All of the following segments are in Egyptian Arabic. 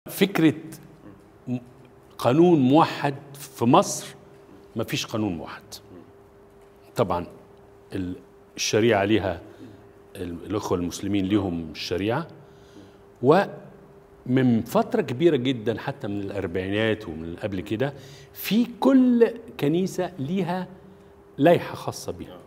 فكره م- قانون موحد في مصر ما فيش قانون موحد طبعا ال- الشريعه ليها ال- الاخوه المسلمين ليهم الشريعه ومن فتره كبيره جدا حتى من الاربعينات ومن قبل كده في كل كنيسه ليها لائحه خاصه بيها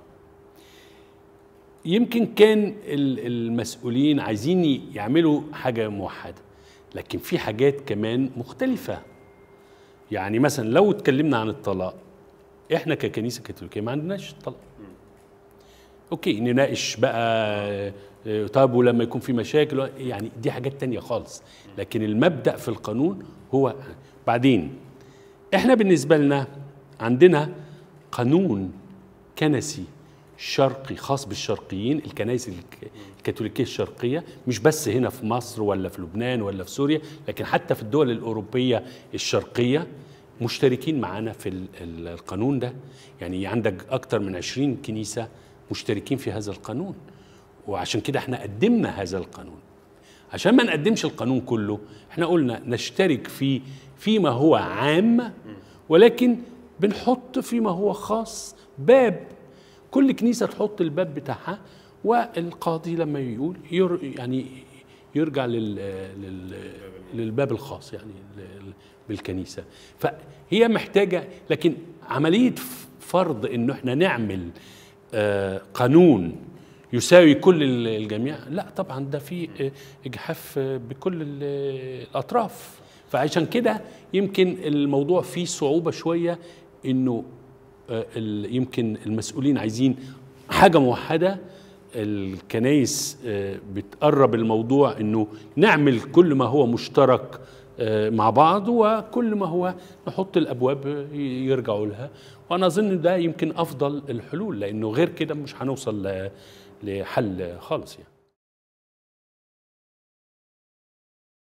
يمكن كان ال- المسؤولين عايزين ي- يعملوا حاجه موحده لكن في حاجات كمان مختلفه يعني مثلا لو اتكلمنا عن الطلاق احنا ككنيسه كاثوليكيه ما عندناش طلاق اوكي نناقش بقى آه، طب ولما يكون في مشاكل يعني دي حاجات تانية خالص لكن المبدأ في القانون هو بعدين احنا بالنسبة لنا عندنا قانون كنسي شرقي خاص بالشرقيين الكنائس الك- الكاثوليكية الشرقية مش بس هنا في مصر ولا في لبنان ولا في سوريا لكن حتى في الدول الأوروبية الشرقية مشتركين معانا في ال- ال- القانون ده يعني عندك أكتر من 20 كنيسة مشتركين في هذا القانون وعشان كده احنا قدمنا هذا القانون عشان ما نقدمش القانون كله احنا قلنا نشترك في فيما هو عام ولكن بنحط فيما هو خاص باب كل كنيسه تحط الباب بتاعها والقاضي لما يقول ير يعني يرجع لل لل للباب الخاص يعني ل- بالكنيسه فهي محتاجه لكن عمليه فرض انه احنا نعمل آه، قانون يساوي كل ال- الجميع لا طبعا ده في آه، اجحاف آه، بكل ال- الاطراف فعشان كده يمكن الموضوع فيه صعوبه شويه انه آه، ال- يمكن المسؤولين عايزين حاجه موحده الكنايس آه، بتقرب الموضوع انه نعمل كل ما هو مشترك آه، مع بعض وكل ما هو نحط الابواب آه، يرجعوا لها وانا اظن ده يمكن افضل الحلول لانه غير كده مش هنوصل ل- لحل خالص يعني